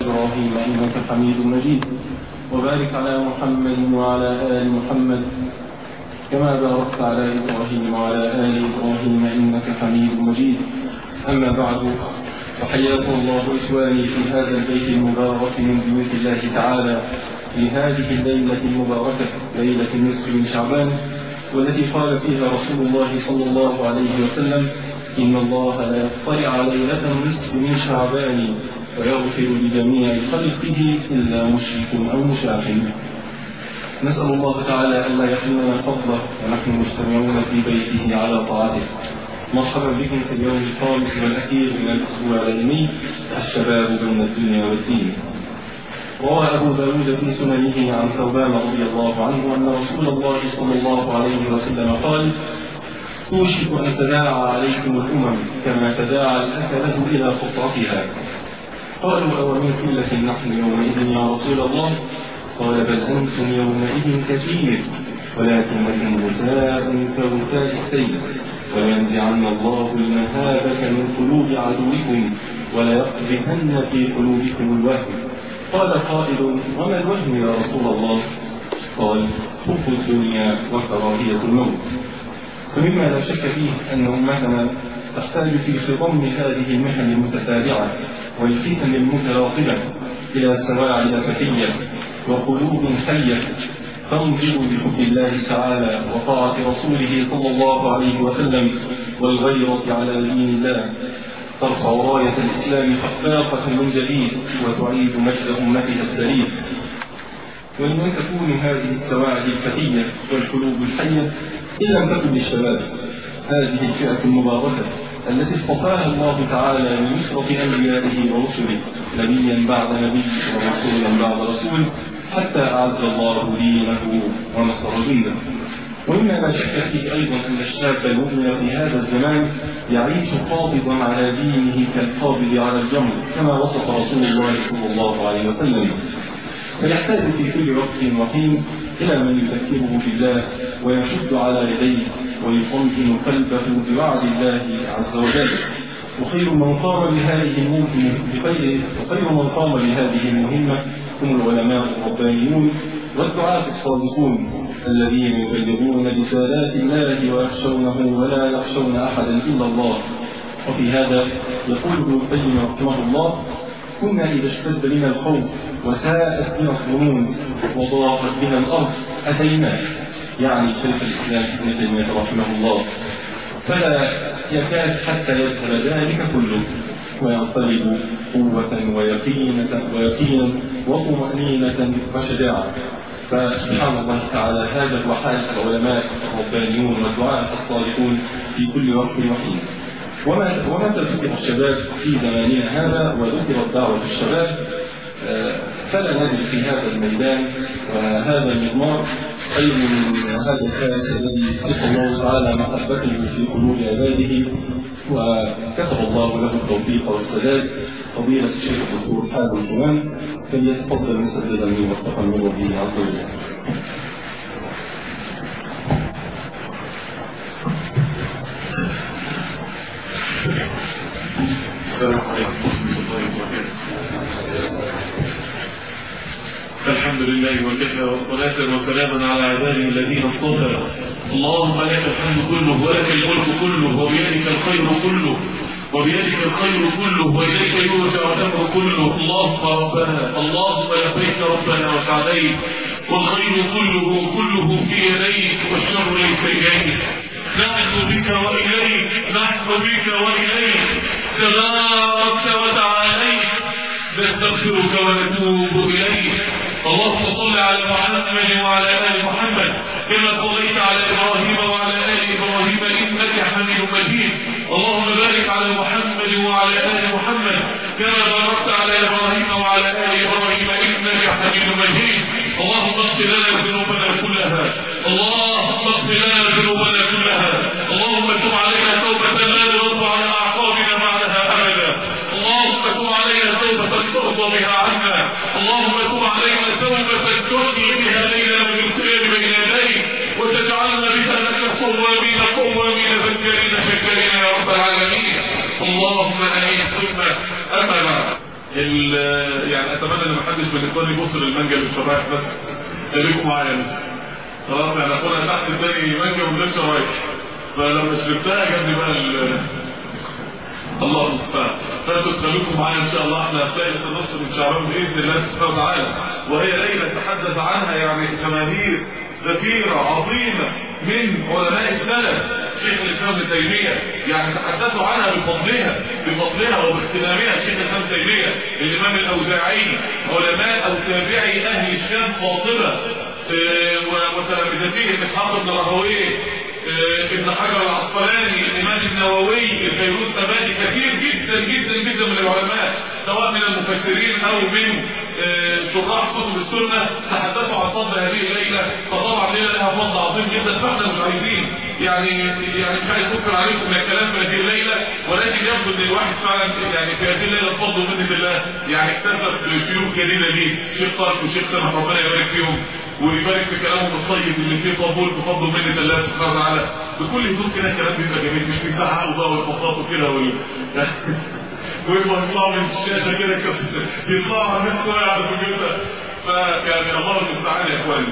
إبراهيم إنك حميد مجيد وبارك على محمد وعلى آل محمد كما باركت على إبراهيم وعلى آل إبراهيم إنك حميد مجيد أما بعد فحياكم الله إخواني في هذا البيت المبارك من بيوت الله تعالى في هذه الليلة المباركة ليلة النصف من شعبان والتي قال فيها رسول الله صلى الله عليه وسلم إن الله لا يطلع ليلة النصف من شعبان ويغفر لجميع خلقه إلا مشرك أو مشاق نسأل الله تعالى أن لا يحرمنا فضله ونحن مجتمعون في بيته على طاعته مرحبا بكم في اليوم الخامس والأخير من الأسبوع العلمي الشباب بين الدنيا والدين روى أبو داود في سننه عن ثوبان رضي الله عنه أن رسول الله صلى الله عليه وسلم قال توشك أن تداعى عليكم الأمم كما تداعى الأكلة إلى قصرتها قالوا أو من قلة نحن يومئذ يا رسول الله قال بل أنتم يومئذ كثير ولكنكم غثاء كغثاء السيل ولينزعن الله المهابة من قلوب عدوكم وليقذفن في قلوبكم الوهم قال قائل وما الوهم يا رسول الله قال حب الدنيا وكراهية الموت فمما لا شك فيه أن أمتنا تحتاج في خضم هذه المحن المتتابعة والفتن المتراقبة إلى سواعد فتية وقلوب حية تنظر بحب الله تعالى وطاعة رسوله صلى الله عليه وسلم والغيرة على دين الله ترفع راية الإسلام خفاقة من جديد وتعيد مجد أمتها السليم ولمن تكون هذه السواعد الفتية والقلوب الحية إن لم تكن للشباب هذه الفئة المباركة التي اصطفاها الله تعالى لنصرة أنبيائه ورسله نبيا بعد نبي ورسولا بعد رسول حتى أعز الله دينه ونصر جنده ومما لا شك فيه أيضا أن الشاب المؤمن في هذا الزمان يعيش قابضا على دينه كالقابض على الجمر كما وصف رسول الله صلى الله عليه وسلم فيحتاج في كل وقت وحين إلى من يذكره بالله ويشد على يديه ويطمئن قلبه بوعد الله عز وجل وخير من قام بهذه المهمة بخير وخير من قام بهذه المهمة هم العلماء الربانيون والدعاة الصادقون الذين يبلغون رسالات الله ويخشونه ولا يخشون أحدا إلا الله وفي هذا يقول ابن القيم رحمه الله كنا إذا اشتد بنا الخوف وساءت بنا الظنون وضاقت بنا الأرض أتينا يعني شيخ الإسلام ابن تيمية رحمه الله فلا يكاد حتى يذهب ذلك كله وينقلب قوة ويقينة ويقينا وطمأنينة وشجاعة فسبحان الله تعالى هذا هو حال العلماء الربانيون والدعاء الصالحون في كل وقت وحين وما ومتى ذكر الشباب في زماننا هذا وذكرت دعوة الشباب فلا نجد في هذا الميدان وهذا المضمار خير من هذا الكاس الذي خلق الله تعالى محبته في قلوب عباده وكتب الله له التوفيق والسداد فضيلة الشيخ الدكتور حازم شومان فليتفضل مسددا موفقا من ربه عز وجل. السلام عليكم ورحمة الله وبركاته. الحمد لله وكفى وصلاة وسلاما على عباده الذين اصطفى اللهم لك الحمد كله ولك الملك كله وبيدك الخير كله وبيدك الخير كله وإليك يرجع الأمر كله اللهم ربنا اللهم لبيك ربنا وسعديك والخير كله كله في يديك والشر ليس إليك نحن بك وإليك نحن بك وإليك تباركت وتعاليت نستغفرك ونتوب إليك اللهم صل على محمد وعلى آل محمد كما صليت على إبراهيم وعلى آل إبراهيم إنك حميد مجيد اللهم بارك على محمد وعلى آل محمد كما باركت على إبراهيم وعلى آل إبراهيم إنك حميد مجيد اللهم اغفر لنا ذنوبنا كلها اللهم اغفر لنا ذنوبنا كلها اللهم تب علينا توبة لا نرد على أعقابنا بعدها أبدا اللهم تب علينا توبة ترضى بها عنا اللهم تب علينا توبة تحيي بها ليلة من القيام بين يديك وتجعلنا بها لك صوامين قوامين ذكارين شكارين يا رب العالمين اللهم امين ثم اما بعد ال- يعني اتمنى ان محدش من اخواني يبص للمانجا اللي في الشرايح بس خليكم معايا خلاص يعني اخونا تحت الثاني مانجا ومن شرايح فلما شربتها جابني بقى ال- الله المستعان فانتوا تخليكم معايا ان شاء الله احنا ليله النصر من شعبان باذن الله سبحانه وتعالى وهي ليله تحدث عنها يعني جماهير غفيره عظيمه من علماء السلف شيخ الاسلام ابن تيميه يعني تحدثوا عنها بفضلها بفضلها وباغتنامها شيخ الاسلام ابن تيميه الامام الاوزاعي علماء او تابعي اهل الشام قاطبه آه، و- وتلامذته اسحاق بن راهويه آه، ابن حجر العسقلاني الامام النووي الفيروز تبادي كثير جدا جدا جدا من العلماء سواء من المفسرين او من آه، شراح كتب السنه تحدثوا عن فضل هذه الليله فطبعا ليله لها فضل عظيم جدا فاحنا مش عايزين يعني يعني مش عايز اكثر عليكم من الكلام في هذه الليله ولكن يبدو ان الواحد فعلا يعني في هذه الليله بفضل ومنه الله يعني اكتسب شيوخ جديده ليه شيخ طارق وشيخ سامح ربنا يبارك فيهم ويبارك في كلامهم الطيب اللي فيه قبول بفضل ومنه الله سبحانه وتعالى بكل هدوء كده كلام بيبقى جميل مش بيزعقوا بقى ويخبطوا كده وي... ويبقوا يطلعوا من الشاشه كده كس- يطلعوا على الناس واقعه على الكمبيوتر فيعني الله المستعان يا اخواني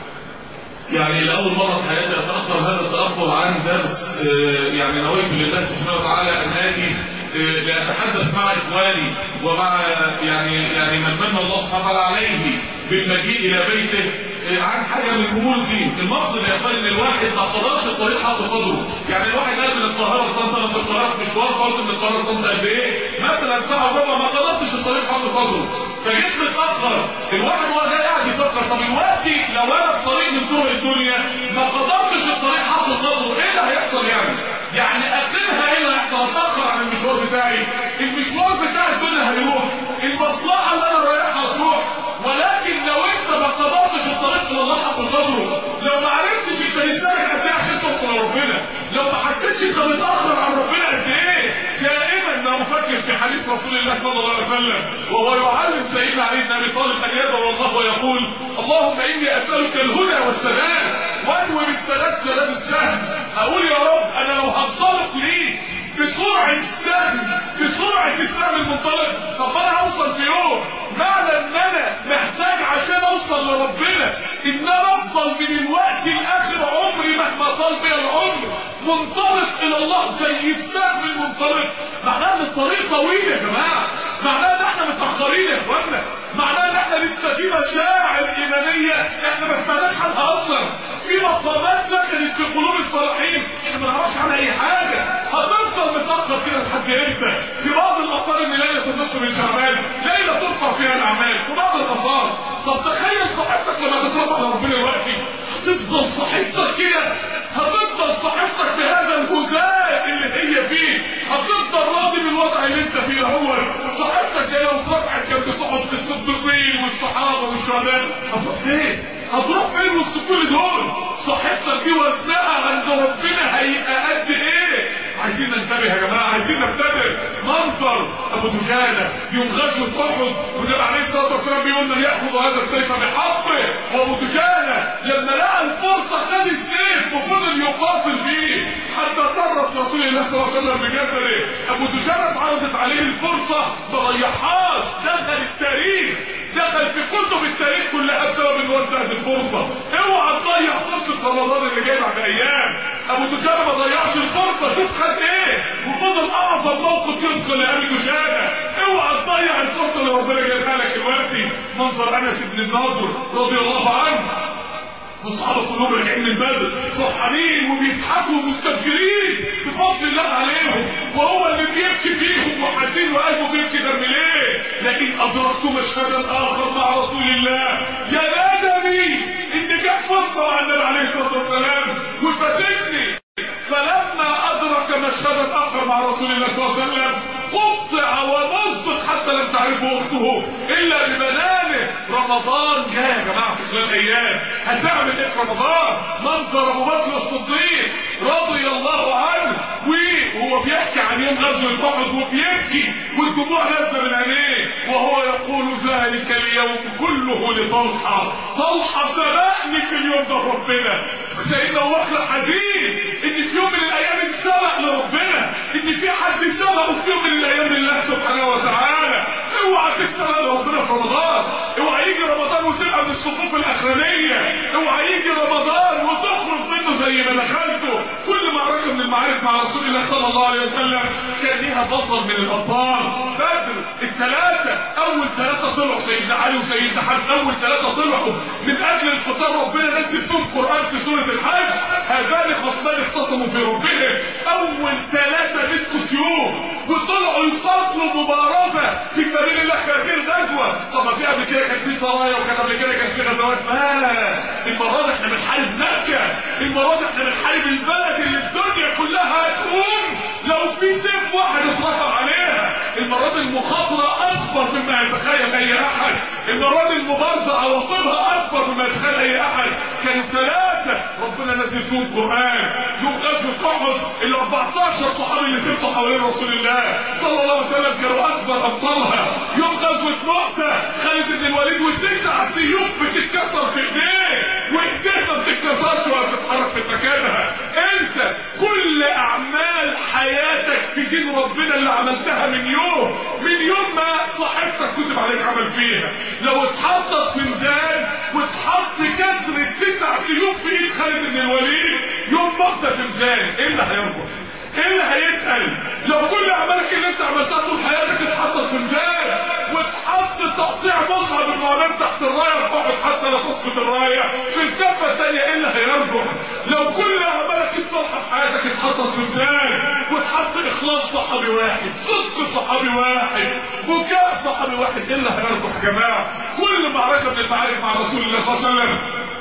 يعني لأول مرة في حياتي أتأخر هذا التأخر عن درس آه، يعني نويت لله سبحانه وتعالى أن آتي آه، لأتحدث مع إخواني ومع يعني يعني من من الله سبحانه وتعالى عليه بالمجيء إلى بيته آه، عن حاجة من الأمور دي المقصد يا إخواني إن الواحد ما قررش الطريق حق قدره يعني الواحد قال من القاهرة لطنطا أنا في القاهرة في مشوار قلت من القاهرة لطنطا قد إيه مثلا ساعة وربع ما قررتش الطريق حق قدره فجيت متأخر الواحد وهو جاي قاعد يفكر طب دلوقتي لو انا في طريق من طرق الدنيا ما قدرتش الطريق حق قدره ايه اللي هيحصل يعني؟ يعني اخرها ايه اللي هيحصل؟ اتاخر عن المشوار بتاعي المشوار بتاع الدنيا هيروح المصلحه اللي انا رايحها هتروح ولكن لو انت ما قدرتش الطريق الى الله حق قدره لو ما عرفتش انت لسانك قد ايه عشان توصل لربنا لو ما حسيتش انت متاخر عن ربنا قد ايه دائما ما افكر في حديث رسول الله صلى الله عليه وسلم وهو يعلم سيدنا علي بن ابي طالب ان يدعو الله ويقول اللهم اني اسالك الهدى والسلام وانوي بالسداد سداد السهم اقول يا رب انا لو هنطلق ليك بسرعة السهم بسرعة السهم المنطلق طب انا هوصل في يوم معنى ان انا محتاج عشان اوصل لربنا ان انا افضل من الوقت الاخر عمري مهما طال بيا العمر منطلق الى الله زي السهم المنطلق معناه ان الطريق طويل يا جماعه معناه ان احنا متاخرين يا اخوانا معناه ان احنا لسه في مشاعر ايمانيه احنا ما سمعناش عنها اصلا في مقامات سكنت في قلوب الصالحين احنا ما نعرفش عنها اي حاجه هتفضل متاخر كده لحد امتى في بعض الاثار ان ليله النصف من شعبان ليله ترفع فيها الاعمال في بعض الاثار طب تخيل صحيفتك لما تترفع لربنا دلوقتي هتفضل صحيفتك كده هتفضل صحيفتك بهذا الهزاء اللي هي فيه هتفضل راضي بالوضع اللي انت فيه هو صحيفتك دي لو اترفعت جنب صحف الصديقين والصحابه والشهداء هتروح فين؟ هتروح فين وسط كل دول؟ صحيفتك دي وزنها عند ربنا هيبقى قد ايه؟ عايزين ننتبه يا جماعه عايزين ننتبه منظر ابو دجانه يوم غزوه احد والنبي عليه الصلاه والسلام بيقول من ياخذ هذا السيف بحقه وابو دجانه لما لقى الفرصه خد السيف وفضل يقاتل بيه حتى طرس رسول الله صلى الله عليه وسلم بجسده ابو دجانه اتعرضت عليه الفرصه ما ضيعهاش دخل التاريخ دخل في كتب التاريخ كلها بسبب ان هو انتهز الفرصه اوعى تضيع فرصه رمضان اللي جاي بعد ايام ابو دجانه ما ضيعش الفرصه شوف خد ايه وفضل اعظم موقف يدخل لابي دجانه اوعى تضيع الفرصه اللي ربنا جايبها لك دلوقتي منظر انس بن النضر رضي الله عنه واصحاب كلهم راجعين من بدر فرحانين وبيضحكوا ومستبشرين بفضل الله عليهم وهو اللي بيبكي فيهم وحزين وقلبه بيبكي دم ليه لكن ادركت مشهدا اخر مع رسول الله يا ندمي ان جت فرصه مع النبي عليه الصلاه والسلام وفاتتني فلما ادرك مشهدا اخر مع رسول الله صلى الله عليه وسلم قطع ومزق حتى لم تعرفه اخته الا ببنانه رمضان جاي يا جماعه في خلال ايام هتعمل ايه في رمضان منظر ابو بكر الصديق رضي الله عنه وهو بيحكي عن يوم غزوه احد وبيبكي والدموع نازله من عينيه وهو يقول ذلك اليوم كله لطلحه طلحه سبقني في اليوم ده ربنا سيدنا ابو بكر حزين ان في يوم من الايام اتسبق لربنا ان في حد سبقه في يوم من الايام لله سبحانه وتعالى اوعى تتسبق لربنا في رمضان اوعى يجي رمضان وتبقى من الصفوف الاخرانيه اوعى يجي رمضان وتخرج منه زي ما دخلته كل معركه من المعارك مع رسول الله صلى الله عليه وسلم كان ليها بطل من الابطال بدر الثلاثه اول ثلاثه طلعوا سيدنا علي وسيدنا حسن اول ثلاثه طلعوا من اجل القتال ربنا نزل فيهم قران في سوره الحج هذان خصمان اختصموا في ربهم اول ثلاثه مسكوا سيوف وطلعوا يقاتلوا مبارزه في سبيل الله في هذه الغزوه طب ما في قبل كده كان في سرايا وكان قبل كده كان في غزوات ما المره دي احنا بنحارب مكه المره دي احنا بنحارب البلد اللي الدنيا كلها هتقوم لو في سيف واحد اترفع عليها المره دي المخاطره اكبر مما يتخيل اي احد المره دي المبارزه عواقبها اكبر مما يتخيل اي احد كانوا ثلاثه ربنا نزل فيهم القران يوم غزوه احد ال 14 صحابي اللي سبتوا حوالين رسول الله صلى الله عليه وسلم كانوا اكبر ابطالها يوم غزوه مؤته خالد بن الوليد والتسع سيوف بتتكسر في ايديه وايديه ما بتتكسرش ولا بتتحرك في مكانها انت كل اعمال حياتك في دين ربنا اللي عملتها من يوم من يوم ما صاحبتك كتب عليك عمل فيها لو اتحطت في ميزان واتحط كسر التسع سيوف في ايد خالد بن الوليد يوم مؤته في ميزان ايه اللي هيربط ايه اللي هيتقل لو كل اعمالك اللي انت عملتها طول حياتك اتحطت في ميزان واتحط تقطيع مصعب الغنم تحت الرايه فوق حتى لا تسقط الرايه في الكفه الثانيه ايه اللي هيرجح لو كل اعمالك الصالحه في حياتك اتحطت في ميزان واتحط اخلاص صحابي واحد صدق صحابي واحد بكاء صحابي واحد ايه اللي هيرجح يا جماعه كل معركه من المعارك مع رسول الله صلى الله عليه وسلم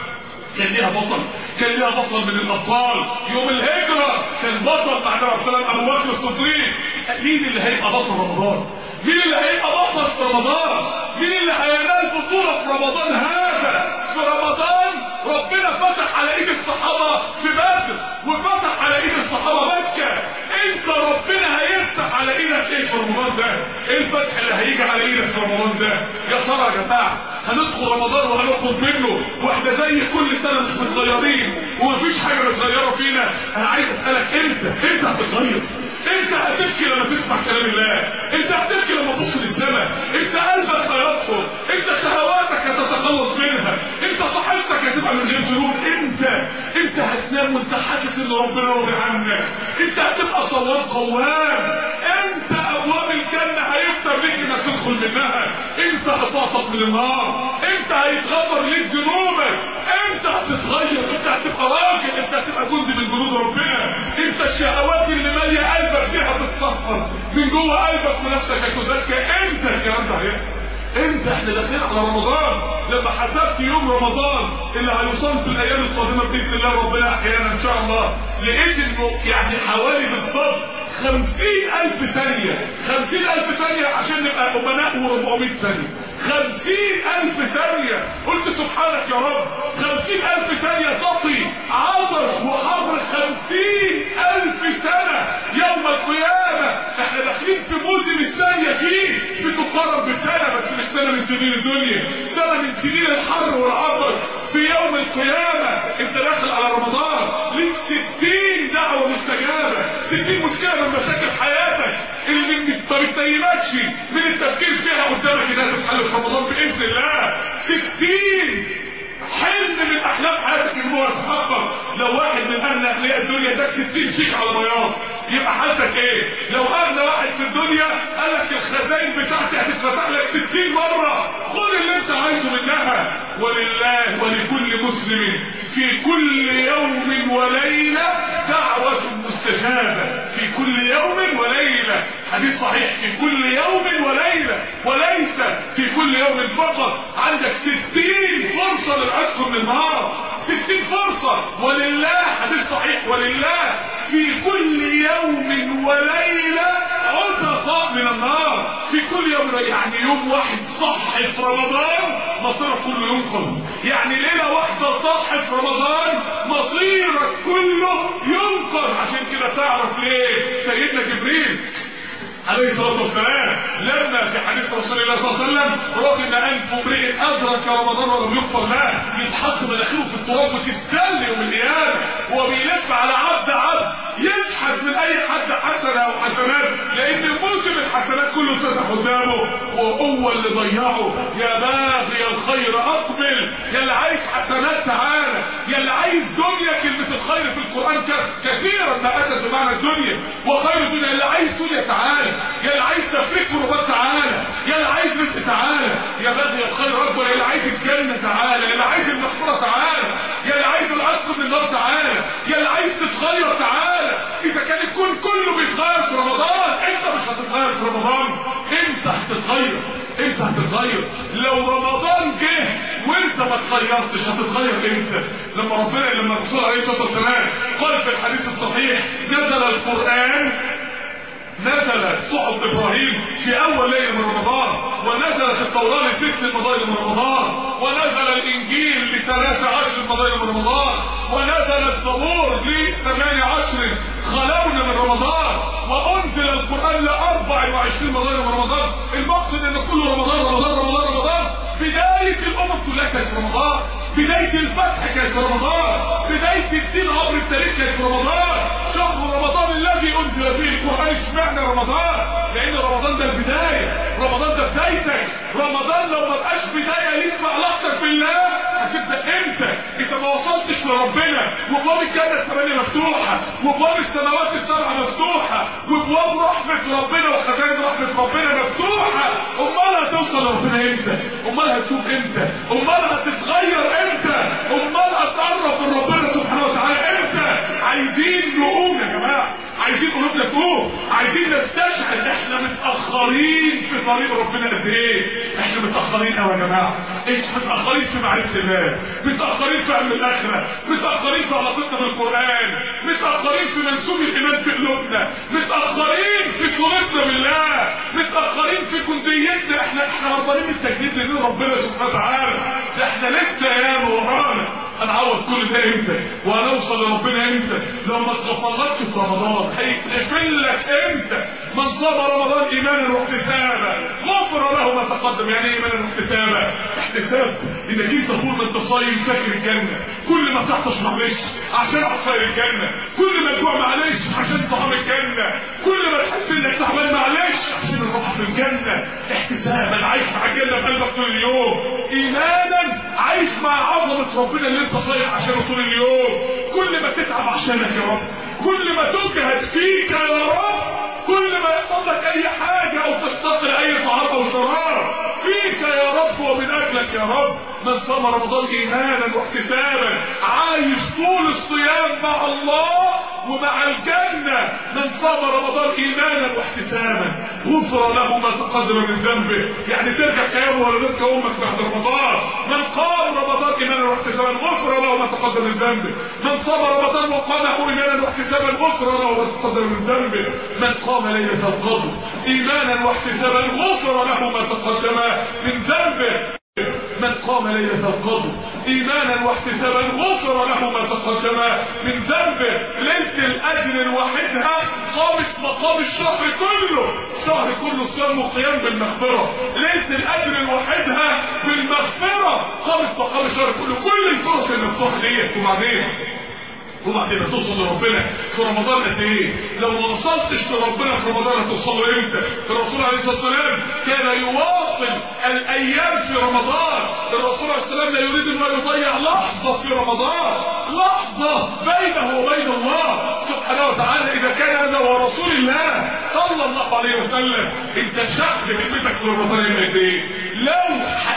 كان ليها بطل كان ليها بطل من الابطال يوم الهجره كان بطل مع النبي عليه السلام ابو بكر الصديق مين اللي هيبقى بطل رمضان مين اللي هيبقى بطل في رمضان مين اللي هينال بطوله في رمضان هذا في رمضان ربنا فتح على ايد الصحابه في بدر وفتح على ايد الصحابه مكه انت ربنا هيفتح على ايدك ايه في رمضان ده ايه الفتح اللي هيجي على ايدك في رمضان ده يا ترى يا جماعه هندخل رمضان وهنخرج منه واحنا زي كل سنه مش متغيرين ومفيش حاجه متغيره فينا انا عايز اسالك امتى امتى هتتغير انت هتبكي لما تسمع كلام الله انت هتبكي لما تبص للسماء انت قلبك هيطفر انت شهواتك هتتخلص منها انت صحتك هتبقى من غير ذنوب انت انت هتنام وانت حاسس ان ربنا راضي عنك انت هتبقى صواب قوام انت ابواب الجنه هيفتح ليك انك تدخل منها انت هتعتق من النار انت هيتغفر ليك ذنوبك انت هتتغير انت هتبقى راجل انت هتبقى جندي من جنود ربنا انت الشهوات اللي ماليه قلبك دي هتتطهر من جوه قلبك ونفسك هتزكى انت الكلام ده هيحصل انت احنا داخلين على رمضان لما حسبت يوم رمضان اللي هيصام في الايام القادمه باذن الله ربنا احيانا ان شاء الله لقيت انه يعني حوالي بالظبط خمسين ألف ثانية خمسين ألف ثانية عشان نبقى أمناء وربعمائة ثانية خمسين ألف ثانية قلت سبحانك يا رب خمسين ألف ثانية تقي عطش وحر خمسين ألف سنة يوم القيامة احنا داخلين في موسم الثانية فيه بتقارن بسنة بس مش سنة من سنين الدنيا سنة من سنين الحر والعطش في يوم القيامة انت داخل على رمضان ليك ستين دعوة مستجابة ستين مشكلة من مشاكل حياتك اللي ما بتنيمكش من التفكير فيها قدامك انها تتحل في رمضان باذن الله ستين حلم من احلام حياتك ان هو يتحقق لو واحد من اهل اغنياء الدنيا اداك 60 شيك على بياض يبقى حالتك ايه لو اغنى واحد في الدنيا قال لك الخزائن بتاعتي هتتفتح لك 60 مره خد اللي انت عايزه منها ولله ولكل مسلم في كل يوم وليله دعوه مستجابه في كل يوم وليله حديث صحيح في كل يوم وليله وليس في كل يوم فقط عندك 60 فرصه للعتق من النار 60 فرصه ولله حديث صحيح ولله في كل يوم وليله عتقاء من النار في كل يوم يعني يوم واحد صح في رمضان مصيرك كله ينقذ يعني ليلة واحدة صح في رمضان مصيرك كله ينقذ عشان كده تعرف ليه سيدنا جبريل عليه الصلاة والسلام لما في حديث رسول الله صلى الله عليه وسلم رغم أنف امرئ أدرك رمضان ولم يغفر له يتحط مناخيره في التراب وتتسل يوم القيامة وهو بيلف على عبد عبد يشحت من أي حد حسنة أو حسنات لأن موسم الحسنات كله اتفتح قدامه وهو اللي ضيعه يا باغي الخير أقبل يا اللي عايز حسنات تعالى يا اللي عايز دنيا كلمة الخير في القرآن كثيرا ما أتت بمعنى الدنيا وخير الدنيا اللي عايز دنيا تعالى يا اللي عايز تفريق كربات تعالى يا اللي عايز رزق تعالى يا باغي الخير اكبر يا اللي عايز الجنه تعالى يا اللي عايز المغفره تعالى يا اللي عايز العتق من النار تعالى يا اللي عايز تتغير تعالى اذا كان الكون كله بيتغير في رمضان انت مش هتتغير في رمضان انت هتتغير انت هتتغير لو رمضان جه وانت ما اتغيرتش هتتغير امتى لما ربنا لما الرسول عليه الصلاه والسلام قال في الحديث الصحيح نزل القران نزلت صحف ابراهيم في اول ليله من رمضان ونزلت التوراه لست مضايق من رمضان ونزل الانجيل لثلاث عشر مضايق من رمضان ونزل الزبور لثمان عشر خلونا من رمضان وانزل القران لاربع وعشرين مضايق من رمضان المقصد ان كل رمضان رمضان رمضان رمضان بدايه الامم كلها كانت في رمضان بدايه الفتح كانت في رمضان بدايه الدين عبر التاريخ كانت في رمضان شهر رمضان الذي انزل فيه القران اشمعنى رمضان لان رمضان ده البدايه رمضان ده بدايتك رمضان لو ما بقاش بدايه ليك في علاقتك بالله هتبدا امتى اذا ما وصلتش لربنا وابواب الجنه الثمانيه مفتوحه وابواب السماوات السبعه مفتوحه وابواب رحمه ربنا وخزائن رحمه ربنا مفتوحه امال هتوصل لربنا امتى امال هتتوب امتى امال هتتغير امتى امال هتقرب من ربنا سبحانه وتعالى امتى عايزين نقوم يا جماعه عايزين قلوبنا تقوم عايزين نستشعر احنا متاخرين في طريق ربنا قد ايه احنا متاخرين قوي يا جماعه احنا متاخرين في معرفه الله متاخرين في علم الاخره متاخرين في علاقتنا بالقران متاخرين في منسوب الايمان في قلوبنا متاخرين في صلتنا بالله متاخرين في جنديتنا احنا احنا هربانين من التجديد لدين ربنا سبحانه وتعالى ده احنا لسه ايام ورانا هنعوض كل ده امتى وهنوصل لربنا امتى لو ما اتغفرلكش في رمضان هيتقفل لك امتى من صام رمضان ايمانا واحتسابا غفر له ما تقدم يعني ايه ايمانا واحتسابا احتساب انك انت طول ما انت صايم فاكر الجنه كل ما تعطش معلش عشان عصاير الجنه كل ما تجوع معلش عشان طعام الجنه كل ما تحس انك تعبان معلش عشان الراحه في الجنه احتسابا عايش مع الجنه بقلبك طول اليوم ايمانا عايش مع عظمه ربنا اللي انت صايم عشانه طول اليوم كل ما تتعب عشانك يا رب كل ما تجهد فيك يا رب كل ما يحصل لك اي حاجة او تشتاق لاي طعام او شراب فيك يا رب ومن اجلك يا رب من صام رمضان ايمانا واحتسابا عايش طول الصيام مع الله ومع الجنة من صام رمضان ايمانا واحتسابا غفر له ما تقدم من ذنبه يعني ترجع قيام ولدتك امك بعد رمضان من قام رمضان ايمانا واحتسابا غفر له ما تقدم من ذنبه من صام رمضان وقامه ايمانا واحتسابا غفر له ما تقدم من ذنبه من قام ليلة القدر ايمانا واحتسابا غفر له ما تقدم من ذنبه من قام ليلة القدر إيمانا واحتسابا غفر له ما تقدم من ذنبه ليلة الأجر الوحيدها قامت مقام الشهر كله الشهر كله صيام وقيام بالمغفرة ليلة الأجر الوحيدها بالمغفرة قامت مقام الشهر كله كل الفرص المفتوحة ديت وبعدين وبعدين هتوصل لربنا في رمضان قد ايه لو ما وصلتش لربنا في رمضان هتوصل له امتى الرسول عليه الصلاه والسلام كان يواصل الايام في رمضان الرسول عليه الصلاه والسلام لا يريد ان يضيع لحظه في رمضان لحظه بينه وبين الله سبحانه وتعالى اذا كان هذا هو رسول الله صلى الله عليه وسلم انت شخص كلمتك لرمضان قد ايه لو لو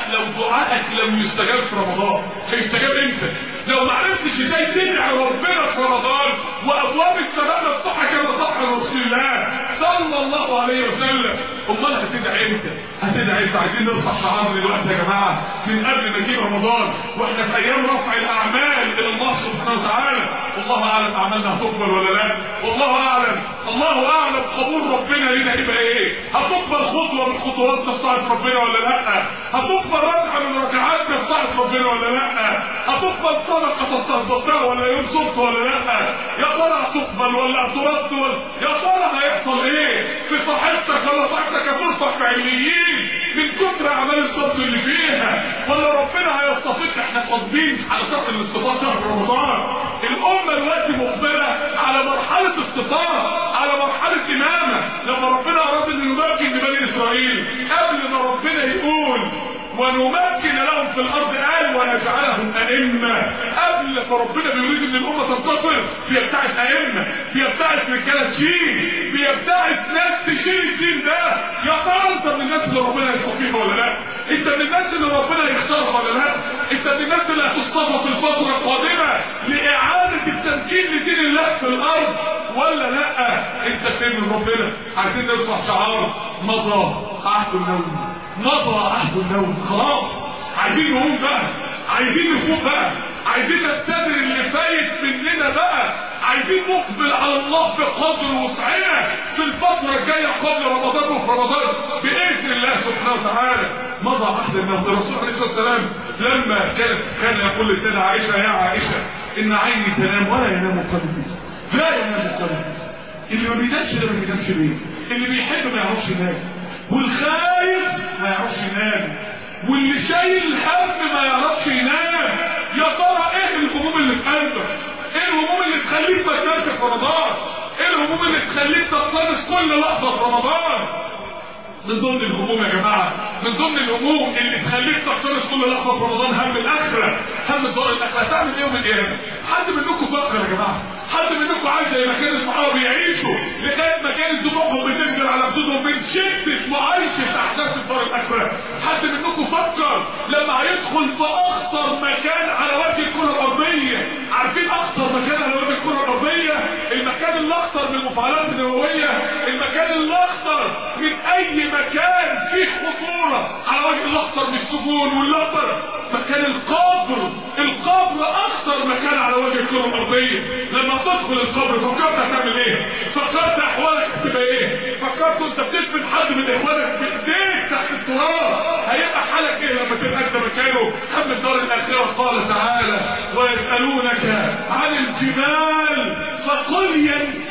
دعائك لم يستجاب في رمضان هيستجاب امتى لو ما عرفتش ازاي تدعي ربنا في رمضان وابواب السماء مفتوحه كما صح رسول الله صلى الله عليه وسلم امال هتدعي امتى هتدعي امتى عايزين نرفع شعارنا دلوقتي يا جماعه من قبل ما يجي رمضان واحنا في ايام رفع الاعمال الى الله سبحانه وتعالى والله اعلم اعمالنا هتقبل ولا لا والله اعلم الله اعلم قبول ربنا لنا يبقى ايه هتقبل خطوه من خطواتنا في طاعه ربنا ولا لا هتقبل ركعه من ركعاتنا في طاعه ربنا ولا لا هتقبل صدقه تستنبطها ولا يوم صمت ولا لا يا ترى هتقبل ولا هترد ولا يا ترى هيحصل ايه في صحيفتك ولا صحيفتك هترفع في عليين من كتر اعمال الصمت اللي فيها ولا ربنا هيصطفيك احنا قادمين على شهر الاصطفاء شهر رمضان الامه دلوقتي مقبله على مرحله اصطفاء على مرحله امامه لما ربنا اراد ان يمكن لبني اسرائيل قبل ما ربنا يقول ونمكن لهم في الارض قال ونجعلهم ائمه قبل ما ربنا بيريد ان الامه تنتصر بيبتعث ائمه بيبتعث رجاله تشيل بيبتعث ناس تشيل الدين ده يا ترى انت من الناس اللي ربنا يصطفيها ولا لا؟ انت من الناس اللي ربنا يختارها ولا لا؟ انت من الناس اللي هتصطفى في الفتره القادمه لاعاده التمكين لدين الله في الارض ولا لا؟ انت فين من ربنا؟ عايزين نرفع شعار مضى عهد النوم مضى عهد النوم خلاص عايزين نقوم بقى عايزين نفوق بقى عايزين نبتدر اللي فايت مننا بقى عايزين نقبل على الله بقدر وسعنا في الفترة الجاية قبل رمضان وفي رمضان بإذن الله سبحانه وتعالى مضى عهد النوم الرسول عليه الصلاة والسلام لما كان كان يقول لسيدة عائشة يا عائشة إن عيني تنام ولا ينام قلبي لا ينام قلبي اللي ما بينامش ده ما بينامش ليه اللي بيحب ما يعرفش ينام والخايف ما يعرفش ينام واللي شايل هم ما يعرفش ينام يا ترى ايه الهموم اللي في قلبك ايه الهموم اللي تخليك ما تنامش في رمضان ايه الهموم اللي تخليك تقتنص كل لحظه في رمضان من ضمن الهموم يا جماعه من ضمن الهموم اللي تخليك تقتنص كل لحظه في رمضان هم الاخره هم الدار الاخره هتعمل ايه يوم القيامه حد منكم فكر يا جماعه حد منكم عايز زي ما كان الصحابه يعيشوا لغايه ما كانت دموعهم بتنزل على خدودهم من شده معايشه احداث الدار الاخره حد منكم فكر لما هيدخل في اخطر مكان على وجه الكره الارضيه عارفين اخطر مكان على وجه الكره الارضيه المكان الاخطر من المفاعلات النوويه المكان الاخطر من اي مكان فيه خطوره على وجه الاخطر من السجون والاخطر مكان القبر القبر اخطر مكان على وجه الكره الارضيه لما تدخل القبر فكرت هتعمل ايه فكرت احوالك هتبقى ايه فكرت انت بتدفن حد من اخوانك بايديك تحت التراب هيبقى حالك ايه لما تبقى انت مكانه هم الدار الاخره قال تعالى ويسالونك عن الجبال فقل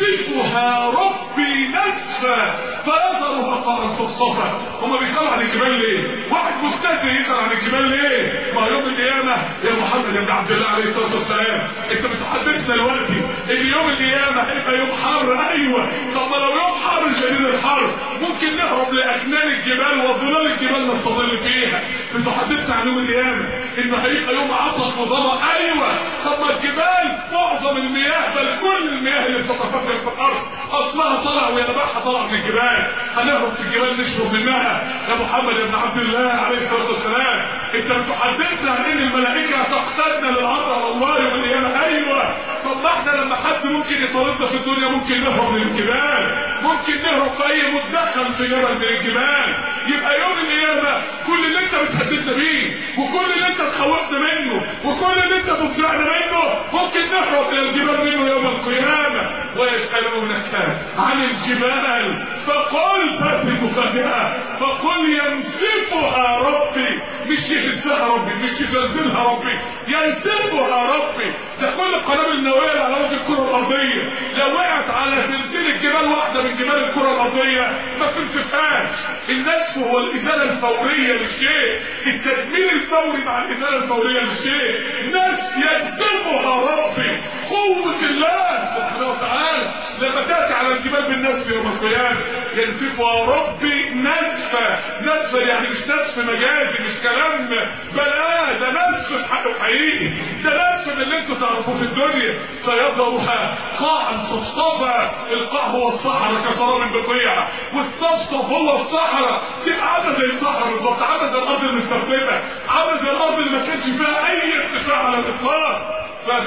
ينسفها ربي نسفا فيذرها قاعا صفصفا هما بيسالوا عن الجبال ليه واحد مستهزئ يسال عن الجبال ليه ما يوم القيامه يا محمد يا ابن عبد الله عليه الصلاه والسلام انت بتحدثنا دلوقتي ان يوم القيامه هيبقى يوم حر ايوه طب ما لو يوم حر شديد الحر ممكن نهرب لاكنان الجبال وظلال الجبال نستظل فيها بتحدثنا عن يوم القيامه انه هيبقى يوم عطش وظما ايوه طب ما الجبال معظم المياه بل كل المياه اللي بتتفجر في الارض اصلها طلع وينبعها طلع من الجبال هنهرب في الجبال نشرب منها يا محمد يا ابن عبد الله عليه الصلاه والسلام انت بتحدثنا عن ان الملائكه تقتدنا للعرض على الله يوم القيامه ايوه طب ما احنا لما حد ممكن يطاردنا في الدنيا ممكن نهرب من الجبال ممكن نهرب في اي مدخل في جبل من الجبال يبقى يوم القيامه كل اللي انت بتهددنا بيه وكل اللي انت تخوفنا منه وكل اللي انت بتفزعنا منه ممكن نهرب الى الجبال منه يوم القيامه ويسالونك عن الجبال فقل تاتي المفاجاه فقل ينسفها ربي مش يهزها ربي مش يزلزلها ربي ينسفها ربي ده كل القنابل النوويه اللي على وجه الكره الارضيه لو وقعت على سلسله جبال واحده من جبال الكره الارضيه ما تنسفهاش النسف هو الازاله الفوريه للشيء التدمير الفوري مع الازاله الفوريه للشيء نسف ينسفها ربي قوه الله سبحانه وتعالى لما تاتي على الجبال بالنسف يوم القيامه ينسفها ربي نسفا نسفا يعني مش نسف مجازي مش كلام بلا ده نسف حقه حقيقي ده نسف من اللي انتوا تعرفوه في الدنيا فيذرها قاعا صفصفا القاع هو الصحراء كسراب بقيع والصفصف هو الصحراء تبقى عامله زي الصحراء بالظبط عامله زي الارض المتثبته عامله فيها اي ارتفاع على الاطلاق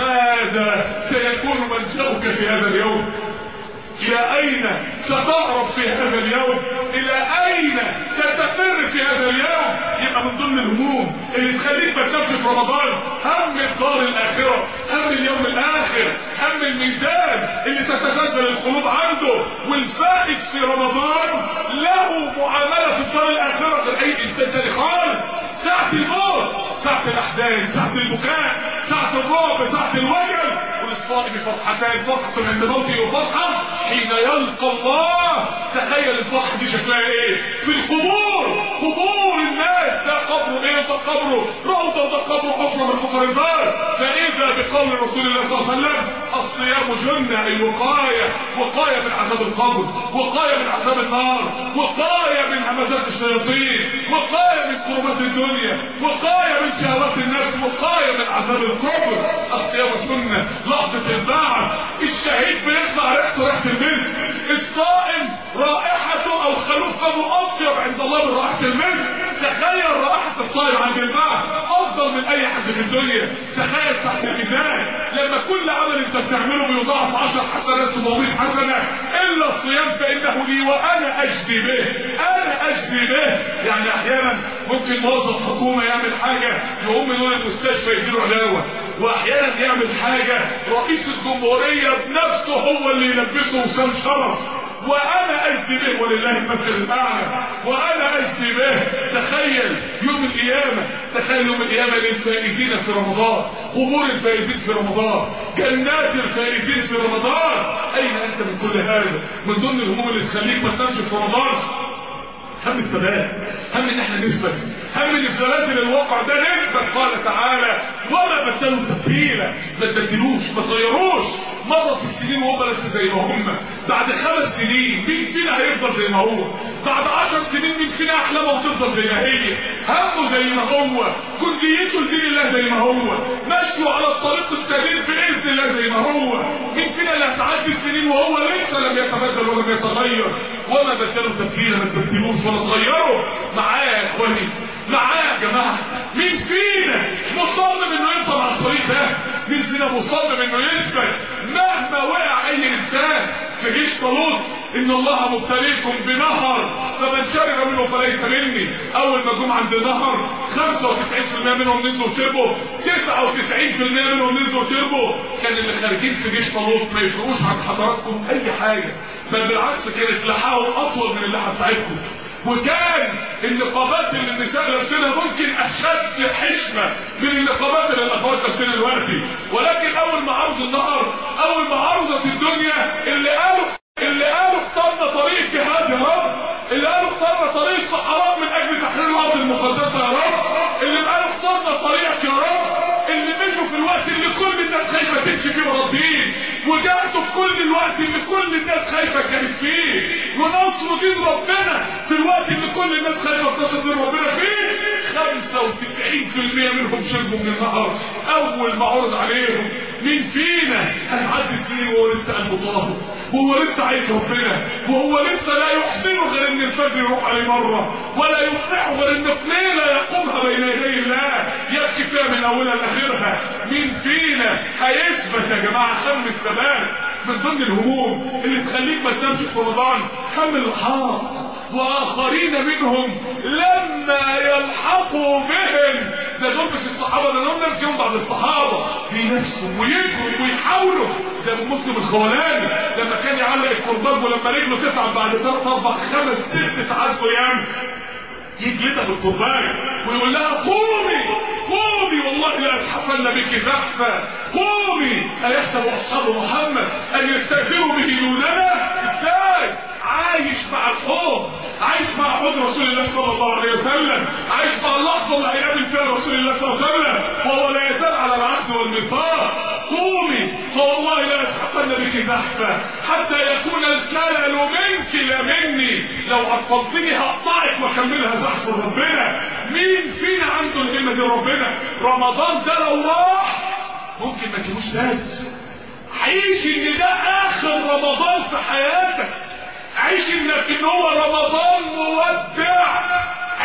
فماذا سيكون ملجأك في هذا اليوم إلى أين ستهرب في هذا اليوم إلى أين ستفر في هذا اليوم يبقى من ضمن الهموم اللي تخليك ما تنامش في رمضان هم الدار الآخرة هم اليوم الآخر هم الميزان اللي تتزلزل القلوب عنده والفائز في رمضان له معاملة في الدار الآخرة غير أي إنسان تاني خالص ساعة الموت ساعة الأحزان ساعة البكاء ساعة الرعب ساعة الوجل وللصائم فرحتان فرحة عند موته وفرحة حين يلقى الله تخيل الفرحة دي شكلها ايه في القبور قبور الناس ده قبره ايه ده قبره روضة وده قبره حفرة من حفر النار فإذا بقول رسول الله صلى الله عليه وسلم الصيام جنة أي وقاية وقاية من عذاب القبر وقاية من عذاب النار وقاية من همزات الشياطين وقاية من كربات الدنيا وقاية من شهوات النفس وقاية من عذاب القبر الصيام جنة لحظة البعث الشهيد بيطلع ريحته ريحة المسك الصائم رائحته او خلوف فمه اطيب عند الله من رائحة المسك تخيل رائحة الصائم عند البعث افضل من اي حد في الدنيا تخيل ساعة الميزان لما كل عمل انت بتعمله بيضاعف 10 حسنات 700 حسنة الا الصيام فانه لي وانا اجزي به انا اجزي به يعني احيانا ممكن موظف حكومة يعمل حاجة يقوم يقول المستشفى يديله علاوة واحيانا يعمل حاجة رئيس الجمهورية بنفسه هو اللي يلبسه وسام شرف وانا اجزي به ولله المثل الاعلى وانا اجزي به تخيل يوم القيامه تخيل يوم القيامه للفائزين في رمضان قبور الفائزين في رمضان جنات الفائزين في رمضان اين انت من كل هذا من ضمن الهموم اللي تخليك ما تنامش في رمضان هم الثبات هم ان احنا نثبت هم ان في سلاسل الواقع ده نثبت قال تعالى وما بدلوا تبديلا ما تبدلوش ما تغيروش مرت السنين وهم لسه زي ما هم بعد خمس سنين مين فينا هيفضل زي ما هو بعد عشر سنين مين فينا احلامه هتفضل زي ما هي همه زي ما هو كليته لدين الله زي ما هو مشوا على الطريق السليم باذن الله زي ما هو مين فينا اللي هتعدي السنين وهو لسه لم يتبدل ولم يتغير وما بدلوا تبديلا ما تبدلوش ولا تغيروا معايا يا اخواني معايا يا جماعه مين فينا مصمم انه يفضل على الطريق ده مين فينا مصمم انه يثبت مهما وقع اي انسان في جيش طالوت ان الله مبتليكم بنهر فمن شرب منه فليس مني اول ما جم عند النهر 95% منهم نزلوا وشربوا 99% منهم نزلوا وشربوا كان اللي خارجين في جيش طالوت ما يفرقوش عن حضراتكم اي حاجه بل بالعكس كانت لحاهم اطول من اللحى بتاعتكم وكان النقابات اللي النساء لابسينها ممكن اشد حشمه من النقابات اللي الاخوات لابسينها دلوقتي ولكن اول ما عرضوا النهر اول ما عرضت الدنيا اللي قالوا اللي قالوا اخترنا طريق الجهاد يا رب اللي قالوا اخترنا طريق الصحراء من اجل تحرير الارض المقدسه يا رب اللي قالوا اخترنا طريقك يا رب اللي مشوا في الوقت اللي كل الناس خايفه تمشي فيه ورا الدين وجاهدوا في كل الوقت اللي كل الناس خايفه تجاهد فيه ونصروا دين ربنا في الوقت اللي كل الناس خايفه تنصر دين ربنا فيه 95% منهم شربوا من النهر اول ما عرض عليهم مين فينا هنعدي سنين وهو لسه قلبه طاهر وهو لسه عايز ربنا وهو لسه لا يحسنه غير ان الفجر يروح عليه مره ولا يفرحه غير ان قليله يقومها بين يدي الله يبكي فيها من اولها لاخرها مين فينا هيثبت يا جماعه هم الثبات من ضمن الهموم اللي تخليك ما تنامش في رمضان هم الحاق واخرين منهم لما يلحقوا بهم ده دول مش الصحابه ده دول ناس جم بعد الصحابه بينافسوا ويجروا ويحاولوا زي ابو مسلم الخولاني لما كان يعلق الكرباج ولما رجله تتعب بعد ثلاث اربع خمس ست ساعات قيام يجلدها بالكرباج ويقول لها قومي قومي والله لأسحفن بك زحفا قومي أيحسب أصحاب محمد أن يستأثروا به دوننا إزاي عايش مع الخوف عايش مع حوض رسول الله صلى الله عليه وسلم عايش مع اللحظة اللي هيقابل فيها رسول الله صلى الله عليه وسلم وهو لا يزال على العهد والميثاق قومي فوالله لا يسحقن بك زحفا حتى يكون الكلل منك لا مني لو عطلتني هقطعك واكملها زحف ربنا مين فينا عنده الهمه دي ربنا رمضان ده لو راح ممكن ما تجيبوش تاني عيش ان ده اخر رمضان في حياتك عيش انك ان هو رمضان مودع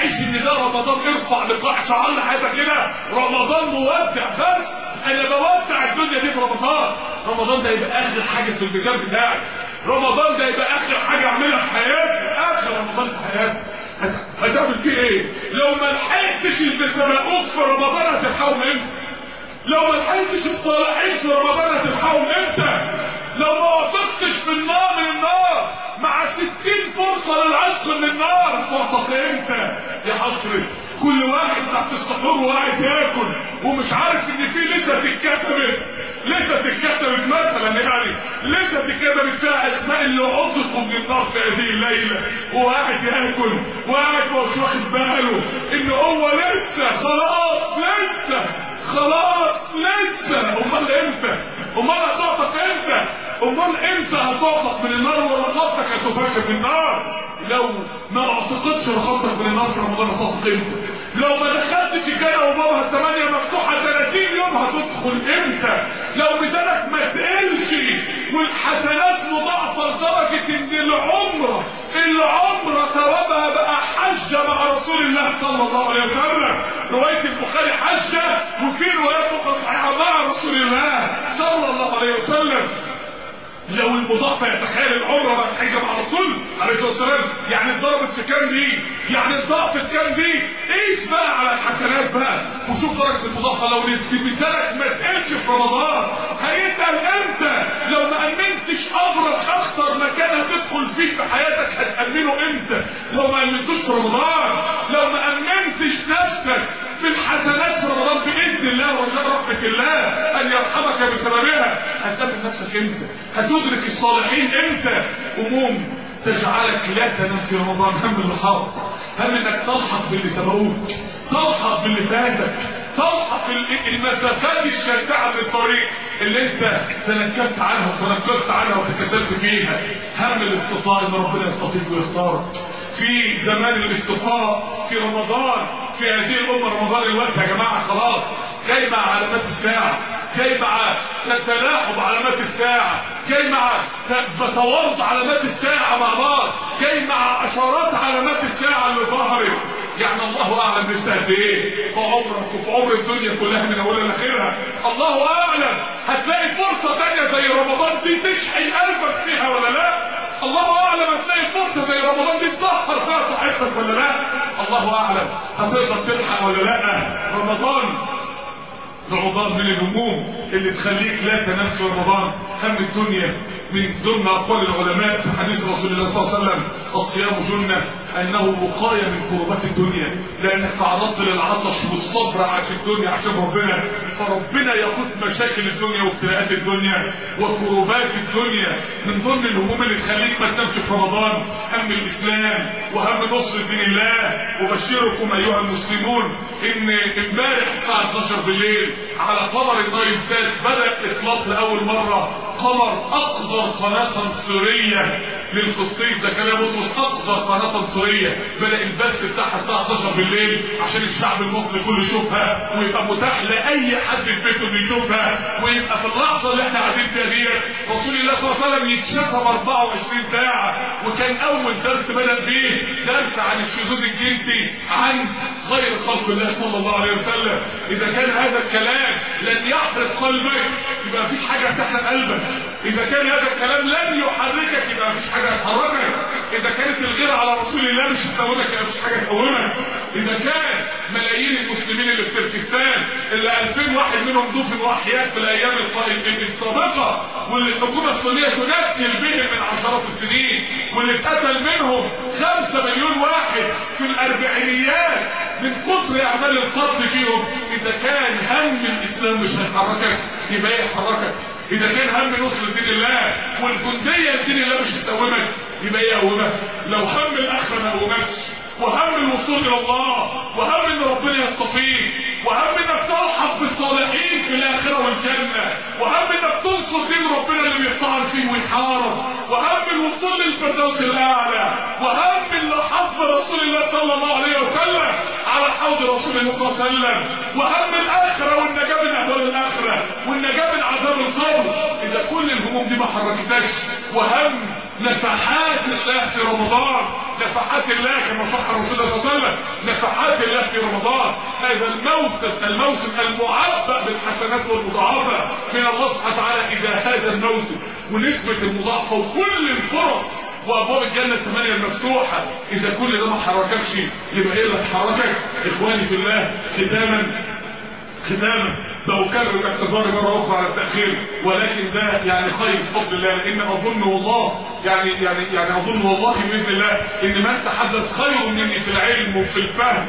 تعيش ان ده رمضان ارفع لقاع شعار حياتك كده رمضان مودع بس انا بودع الدنيا دي في رمضان رمضان ده يبقى اخر حاجه في الميزان بتاعي رمضان ده يبقى اخر حاجه اعملها في حياتي اخر رمضان في حياتي هتعمل فيه ايه لو ما لحقتش اللي سبقوك في رمضان هتلحقهم امتى لو ما لحقتش الصالحين في رمضان هتلحقهم امتى لو ما وقفتش في النار من النار مع ستين فرصة للعتق من النار هتوقف امتى يا حسري كل واحد تحت السحور وقاعد ياكل ومش عارف ان في لسه اتكتبت لسه اتكتبت مثلا يعني لسه اتكتبت فيها اسماء اللي عضقوا من النار في هذه الليله وقاعد ياكل وقاعد مش واخد باله ان هو لسه خلاص لسه خلاص لسه امال امتى امال هتعتق امتى امال امتى هتعتق من النار ورقبتك هتفك من النار لو ما اعتقدش رقبتك من النار في رمضان هتعتق امتى لو ما دخلتش الجنه وبابها الثمانيه مفتوحه 30 يوم هتدخل امتى لو ميزانك ما تقلش والحسنات مضاعفه لدرجه ان العمره العمره ثوابها بقى حجه مع رسول الله صلى الله عليه وسلم روايه البخاري حجه وفي روايات اخرى صحيحه مع رسول الله صلى الله عليه وسلم لو المضافة يتخيل العمرة بقت حاجة مع الرسول عليه الصلاة والسلام يعني اتضربت في كام دي يعني اتضاعفت كام دي قيس بقى على الحسنات بقى وشوف درجة المضافة لو ميزانك ما تقلش في رمضان هيتقل امتى لو ما امنتش ابرك اخطر مكان هتدخل فيه في حياتك هتأمنه امتى لو ما امنتوش في رمضان لو ما امنتش نفسك بالحسنات في رمضان باذن الله ورجاء رحمه الله ان يرحمك بسببها هتأمن نفسك امتى هتدرك الصالحين امتى هموم تجعلك لا تنام في رمضان هم اللي حاط هم انك تلحق باللي سبقوك تلحق باللي فاتك تلحق المسافات الشاسعة من الطريق اللي انت تنكبت عنها وتنكست عنها وتكسلت فيها هم الاصطفاء ان ربنا يصطفيك ويختارك في زمان الاصطفاء في رمضان في هذه الامه رمضان الوقت يا جماعه خلاص جاي مع علامات الساعه جاي مع تلاحم علامات الساعة جاي مع توارد علامات الساعة مع بعض جاي مع اشارات علامات الساعة اللي ظهرت يعني الله اعلم لسه قد ايه في عمرك وفي عمر الدنيا كلها من اولها لاخرها الله اعلم هتلاقي فرصة تانية زي رمضان دي تشحن قلبك فيها ولا لا الله اعلم هتلاقي فرصة زي رمضان دي تطهر فيها صحتك ولا لا الله اعلم هتقدر تلحق ولا لا رمضان رمضان من الهموم اللي تخليك لا تنام في رمضان هم الدنيا من ضمن اقوال العلماء في حديث رسول الله صلى الله عليه وسلم الصيام جنه انه وقايه من كربات الدنيا لانك تعرضت للعطش والصبر في الدنيا عشان ربنا فربنا يقود مشاكل الدنيا وابتلاءات الدنيا وكربات الدنيا من ضمن الهموم اللي تخليك ما تنامش في رمضان هم الاسلام وهم نصر دين الله وبشركم ايها المسلمون ان امبارح الساعه 12 بالليل على قمر النايل سات بدا اطلاق لاول مره قمر اقذر قناه تنصيريه للقسيس زكريا بطرس اقذر قناه تنصيريه بدا البث بتاعها الساعه 12 بالليل عشان الشعب المصري كله يشوفها ويبقى متاح لاي حد في بيته انه يشوفها ويبقى في اللحظه اللي احنا قاعدين فيها ديت رسول الله صلى الله عليه وسلم يتشتم 24 ساعه وكان اول درس بدا بيه درس عن الشذوذ الجنسي عن غير خلق الله صلى الله عليه وسلم اذا كان هذا الكلام لن يحرق قلبك يبقى مفيش حاجه هتحرق قلبك اذا كان هذا الكلام لن يحركك يبقى مفيش حاجه هتحركك اذا كانت الغيره على رسول الله مش هتقومك يبقى مفيش حاجه هتقومك اذا كان ملايين المسلمين اللي في تركستان اللي 2000 واحد منهم دفنوا احياء في الايام السابقه واللي الحكومه الصينيه تنكل بهم من عشرات السنين واللي اتقتل منهم 5 مليون واحد في الاربعينيات من كتر اعمال القتل فيهم اذا كان هم الاسلام مش هيحركك يبقى ايه يحركك اذا كان هم نصر دين الله والجنديه لدين الله مش هتقومك يبقى ايه يقومك لو هم الاخره ما قومكش وهم الوصول الى الله وهم ان ربنا يصطفيك وهم انك تلحق بالصالحين في الاخره والجنه وهم انك تنصر دين ربنا اللي بيطعن فيه ويحارب وهم الوصول للفردوس الاعلى وهم اللحاق برسول الله صلى الله عليه وسلم على حوض رسول الله صلى الله عليه وسلم وهم الاخره والنجاه من اهوال الاخره والنجاه من عذاب القبر اذا كل الهموم دي ما حركتكش وهم نفحات الله في رمضان نفحات الله كما صح الرسول صلى الله عليه وسلم نفحات الله في رمضان هذا الموسم الموسم المعبأ بالحسنات والمضاعفة من الله سبحانه وتعالى إذا هذا الموسم ونسبة المضاعفة وكل الفرص وابواب الجنه الثمانيه المفتوحه اذا كل ده ما حرككش يبقى ايه اللي حركك اخواني في الله ختاما ختاما بكرر اعتذاري مره اخرى على التاخير ولكن ده يعني خير بفضل الله لان اظن والله يعني يعني يعني اظن والله باذن الله ان من تحدث خير مني في العلم وفي الفهم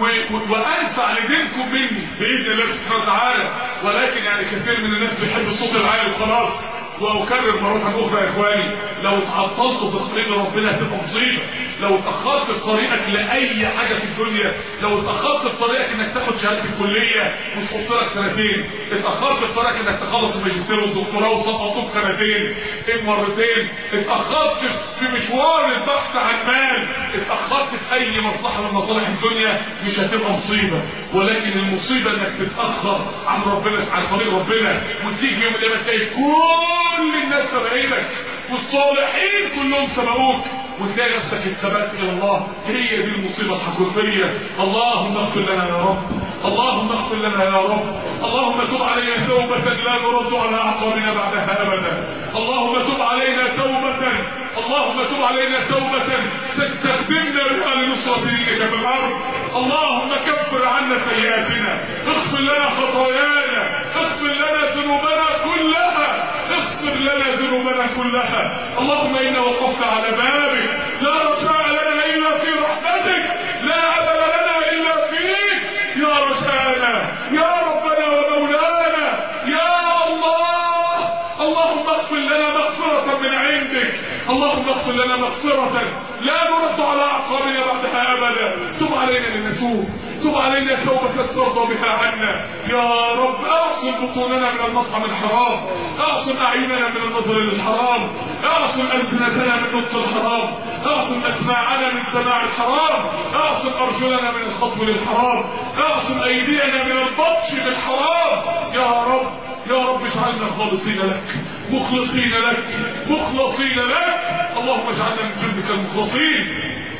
وانفع لدينكم مني باذن الله سبحانه وتعالى ولكن يعني كثير من الناس بيحب الصوت العالي وخلاص واكرر مرة اخرى يا اخواني لو اتعطلت في طريق ربنا هتبقى مصيبة لو اتاخرت في طريقك لاي حاجة في الدنيا لو اتاخرت في طريقك انك تاخد شهادة الكلية وسقطت لك سنتين اتاخرت في طريقك انك تخلص الماجستير والدكتوراه وسقطوك سنتين مرتين اتاخرت في مشوار البحث عن مال اتاخرت في اي مصلحة من مصالح الدنيا مش هتبقى مصيبة ولكن المصيبة انك تتاخر عن ربنا عن طريق ربنا وتيجي يوم القيامة تلاقي كل كل الناس سبقينك والصالحين كلهم سبقوك وتلاقي نفسك اتسبقت الى الله هي دي المصيبه الحقيقيه اللهم اغفر لنا يا رب اللهم اغفر لنا يا رب اللهم تب علينا توبه لا نرد على اعقابنا بعدها ابدا اللهم تب علينا توبه اللهم تب علينا توبه تستخدمنا بها لنصره دينك في الارض اللهم كفر عنا سيئاتنا اغفر لنا خطايانا اغفر لنا ذنوبنا كلها اغفر لنا ذنوبنا كلها اللهم انا وقفنا على بابك لا رجاء لنا الا في رحمتك لا امل لنا الا فيك يا رجاءنا يا ربنا ومولانا يا الله اللهم اغفر لنا مغفرة من عندك اللهم اغفر لنا مغفرة لا نرد على اعقابنا بعدها ابدا تب علينا لنتوب تب علينا توبة ترضى بها عنا يا رب اعصم بطوننا من المطعم الحرام اعصم اعيننا من النظر للحرام اعصم السنتنا من نطق الحرام اعصم اسماعنا من سماع الحرام اعصم ارجلنا من الخطو للحرام اعصم ايدينا من البطش بالحرام يا رب يا رب اجعلنا خالصين لك مخلصين لك مخلصين لك اللهم اجعلنا من جندك المخلصين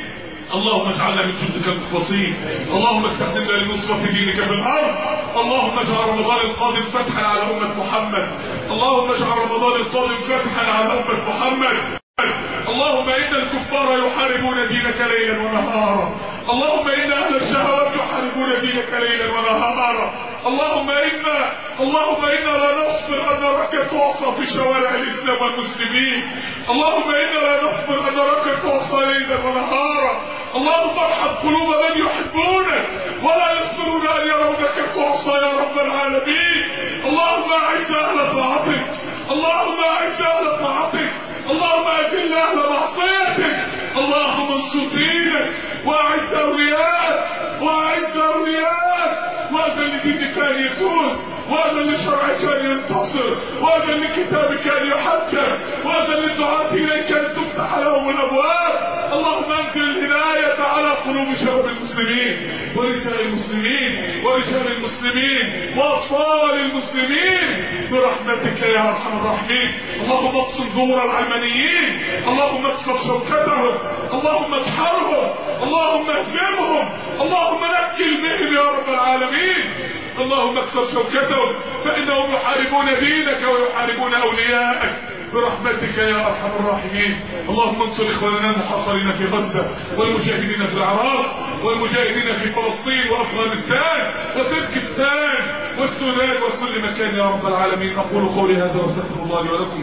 اللهم اجعلنا من جندك المخلصين اللهم استخدمنا لنصرة دينك في الأرض اللهم اجعل رمضان القادم فتحا على أمة محمد اللهم اجعل رمضان القادم فتحا على أمة محمد اللهم إن الكفار يحاربون دينك ليلا ونهارا اللهم إن أهل الشهوات يحاربون دينك ليلا ونهارا اللهم إنا اللهم إنا لا نصبر أن نراك تعصى في شوارع الإسلام والمسلمين اللهم إنا لا نصبر أن نراك تعصى ليلا ونهارا اللهم ارحم قلوب من يحبونك ولا يصبرون أن يرونك تعصى يا رب العالمين اللهم أعز أهل طاعتك اللهم أعز أهل طاعتك اللهم أذل أهل معصيتك اللهم انصر دينك وأعز أولياءك وأعز أولياءك وأذن لدينك أن يسود وأذن لشرعك أن ينتصر وأذن لكتابك أن يحكم وأذن للدعاة إليك أن تفتح لهم الأبواب اللهم انزل الهداية على قلوب شباب المسلمين ونساء المسلمين ورجال المسلمين وأطفال المسلمين برحمتك يا أرحم الراحمين اللهم اقسم دور العلمانيين اللهم اكسر شوكتهم اللهم اجحرهم اللهم اهزمهم اللهم نكل بهم يا رب العالمين اللهم اكسر شوكتهم فإنهم يحاربون دينك ويحاربون أولياءك برحمتك يا ارحم الراحمين اللهم انصر اخواننا المحاصرين في غزه والمجاهدين في العراق والمجاهدين في فلسطين وافغانستان وتركستان والسودان وكل مكان يا رب العالمين اقول قولي هذا واستغفر الله لي ولكم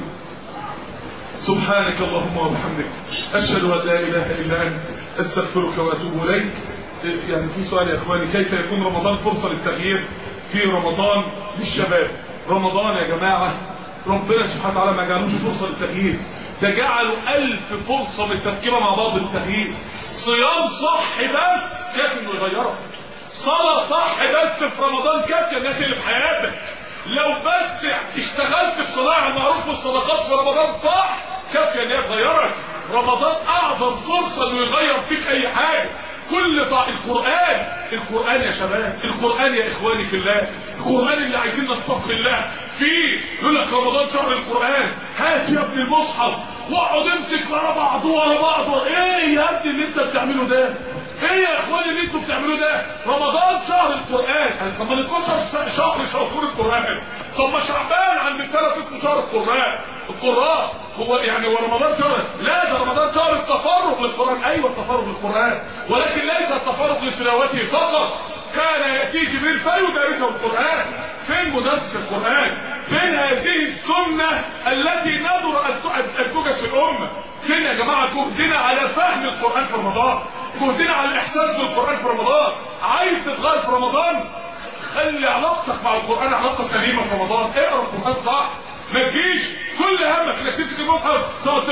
سبحانك اللهم وبحمدك اشهد ان لا اله الا انت استغفرك واتوب اليك يعني في سؤال يا اخواني كيف يكون رمضان فرصه للتغيير في رمضان للشباب رمضان يا جماعه ربنا سبحانه وتعالى ما جعلوش فرصة للتغيير ده جعلوا ألف فرصة بالتركيبة مع بعض للتغيير صيام صح بس كافي انه يغيرك صلاة صح بس في رمضان كافية انها تقلب حياتك لو بس اشتغلت في صلاة المعروف والصدقات في رمضان صح كافية انها تغيرك رمضان اعظم فرصة انه يغير فيك اي حاجة كل طاع القرآن القرآن يا شباب القرآن يا إخواني في الله القرآن اللي عايزين نتقي الله فيه يقول لك رمضان شهر القرآن هات يا ابني المصحف واقعد امسك ورا بعض ورا بعض ورا ايه يا ابني اللي انت بتعمله ده ايه يا اخواني اللي انتوا بتعملوه ده رمضان شهر القران طب ما 12 شهر شهور القران طب ما شعبان عند السلف اسمه شهر القران القراء هو يعني هو رمضان شهر لا ده رمضان شهر التفرغ للقران ايوه التفرغ للقران ولكن ليس التفرغ لتلاوته فقط كان ياتي جبريل فيدرسه القران فين مدرسه القران فين هذه السنه التي نذر ان توجد في الامه فين يا جماعه جهدنا على فهم القران في رمضان جهدنا على الاحساس بالقران في رمضان عايز تتغير في رمضان خلي علاقتك مع القران علاقه سليمه في رمضان اقرا القران صح ما تجيش كل همك انك تمسك المصحف تقعد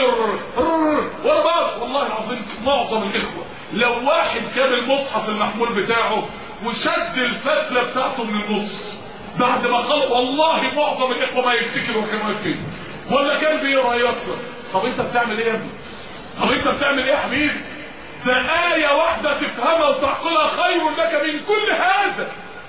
ورا بعض والله العظيم معظم الاخوه لو واحد جاب المصحف المحمول بتاعه وشد الفتله بتاعته من النص بعد ما خلق والله معظم الاخوه ما يفتكر هو كان واقف فين ولا كان بيقرا يسر طب انت بتعمل ايه يا ابني طب انت بتعمل ايه يا حبيبي ده آية واحدة تفهمها وتعقلها خير لك من كل هذا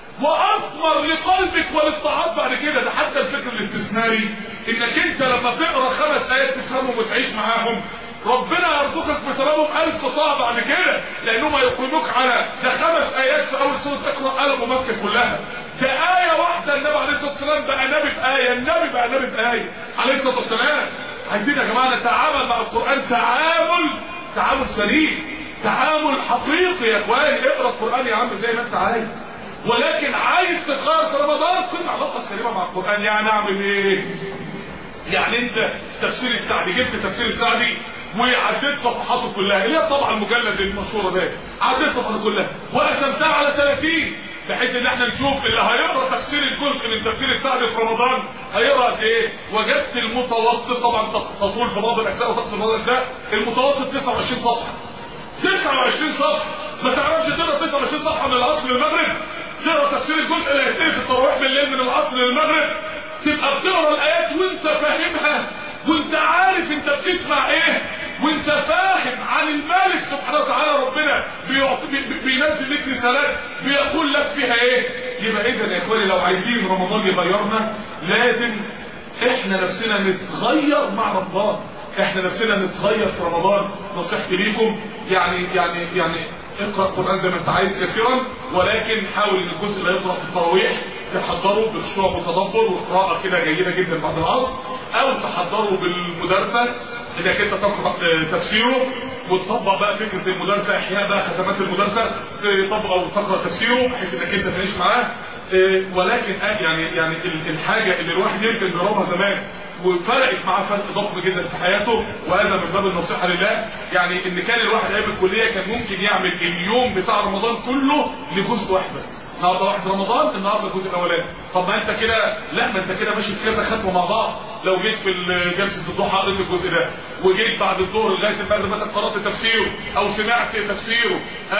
وأثمر لقلبك وللطاعات بعد كده ده حتى الفكر الاستثماري إنك أنت لما تقرأ خمس آيات تفهمهم وتعيش معاهم ربنا يرزقك بسببهم ألف طاعة بعد كده لأنهم يقيموك على ده خمس آيات في أول سورة اقرأ قلب مكة كلها ده آية واحدة النبي عليه الصلاة والسلام بقى نبي بآية النبي بقى نبي بآية عليه الصلاة والسلام عايزين يا جماعة نتعامل مع القرآن تعامل تعامل سليم تعامل حقيقي يا اخواني اقرا القران يا عم زي ما انت عايز ولكن عايز تتغير في رمضان كن علاقه سليمه مع القران يعني اعمل ايه يعني انت تفسير السعدي جبت تفسير السعدي وعديت صفحاته كلها اللي هي طبعا المجلد المشهوره ده عديت صفحاته كلها وقسمتها على 30 بحيث ان احنا نشوف اللي هيقرا تفسير الجزء من تفسير السعدي في رمضان هيقرا قد ايه وجدت المتوسط طبعا تطول في بعض الاجزاء وتقصر في بعض الاجزاء المتوسط 29 صفحه 29 صفحه ما تعرفش تقرا 29 صفحه من العصر للمغرب تقرا تفسير الجزء اللي هيتقرا في التراويح بالليل من العصر للمغرب تبقى بتقرا الايات وانت فاهمها وانت عارف انت بتسمع ايه وانت فاهم عن الملك سبحانه وتعالى ربنا بيعطي بي بينزل لك رسالات بيقول لك فيها ايه يبقى اذا يا اخواني لو عايزين رمضان يغيرنا لازم احنا نفسنا نتغير مع رمضان احنا نفسنا نتغير في رمضان نصيحتي ليكم يعني يعني يعني اقرا القران زي ما انت عايز كثيرا ولكن حاول ان الجزء اللي يقرا في التراويح تحضره بخشوع وتدبر وقراءه كده جيده جدا بعد العصر او تحضره بالمدرسه انك انت تقرا تفسيره وتطبق بقى فكره المدرسه احياء بقى ختمات المدرسه تطبق او تقرا تفسيره بحيث انك انت تعيش معاه ولكن يعني يعني الحاجه اللي الواحد يمكن جربها زمان وفرقت معاه فرق ضخم جدا في حياته وهذا من باب النصيحه لله يعني ان كان الواحد ايام الكليه كان ممكن يعمل اليوم بتاع رمضان كله لجزء واحد بس النهارده واحد رمضان النهارده الجزء الاولاني طب ما انت كده لا ما انت كده ماشي في كذا ختمه مع بعض لو جيت في جلسه الضحى قريت الجزء ده وجيت بعد الظهر لغايه المغرب مثلا قرات تفسيره او سمعت تفسيره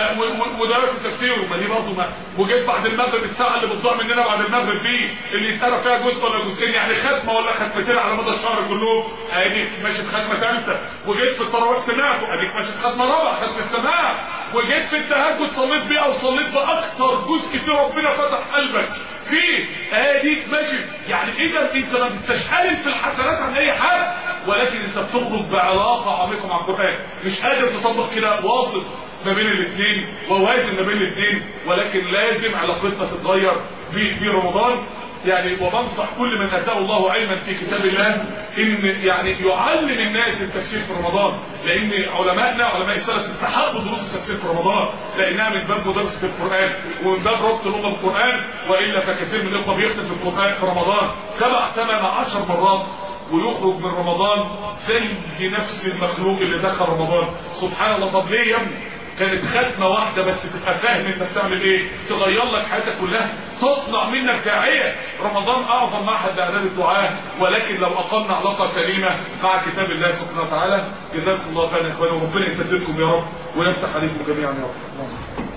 ودرست تفسيره ما دي برضه ما وجيت بعد المغرب الساعه اللي بتضيع مننا بعد المغرب دي اللي يتقرا فيها جزء ولا جزئين يعني ختمه ولا ختمتين على مدى الشهر كلهم اديك ماشي في ختمه ثالثه وجيت في التراويح سمعته اديك ماشي في ختمه رابعه ختمه سماع وجيت في التهجد صليت بيها وصليت باكثر جزء في ربنا فتح قلبك فيه اديك ماشي يعني اذا انت ما انتش قالل في الحسنات عن اي حاجه ولكن انت بتخرج بعلاقه عميقه مع القران مش قادر تطبق كده واصل ما بين الاثنين ووازن ما بين الاثنين ولكن لازم علاقتنا تتغير في رمضان يعني وبنصح كل من اتاه الله علما في كتاب الله ان يعني يعلم الناس التفسير في رمضان لان علمائنا علماء السلف استحقوا دروس التفسير في رمضان لانها من باب مدرسه القران ومن باب ربط الامه بالقران والا فكثير من الاخوه بيختم في القران في رمضان سبع ثمان عشر مرات ويخرج من رمضان زي نفس المخلوق اللي دخل رمضان سبحان الله طب ليه يا ابني كانت ختمة واحدة بس تبقى فاهم انت بتعمل ايه تغير لك حياتك كلها تصنع منك داعية رمضان اعظم معهد لاعداد الدعاء ولكن لو اقمنا علاقة سليمة مع كتاب الله سبحانه وتعالى جزاكم الله خيرا يا اخواني وربنا يسددكم يا رب ويفتح عليكم جميعا يا رب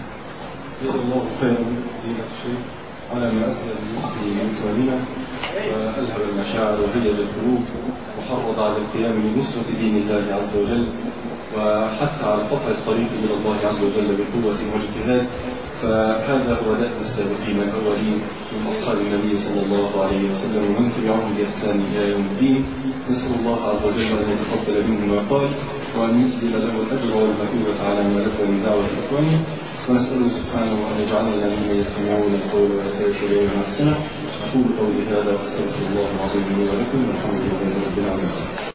جزا الله خيرا فضيلة الشيخ على ما اسال المسلمين من سؤالنا والهب المشاعر وهيج القلوب وحرض على القيام بنصرة دين الله عز وجل وحث على قطع الطريق الى الله عز وجل بقوة واجتهاد فهذا هو دأب السابقين الأولين من أصحاب النبي صلى الله عليه وسلم ومن تبعهم بإحسان إلى يوم الدين نسأل الله عز وجل أن يتقبل منه ما قال وأن يجزل له الأجر والمثوبة على ما لقى من دعوة إخوانه ونسأله سبحانه أن يجعلنا ممن يستمعون القول ويتبعون أحسنه أقول قولي هذا وأستغفر الله العظيم لي ولكم والحمد لله رب العالمين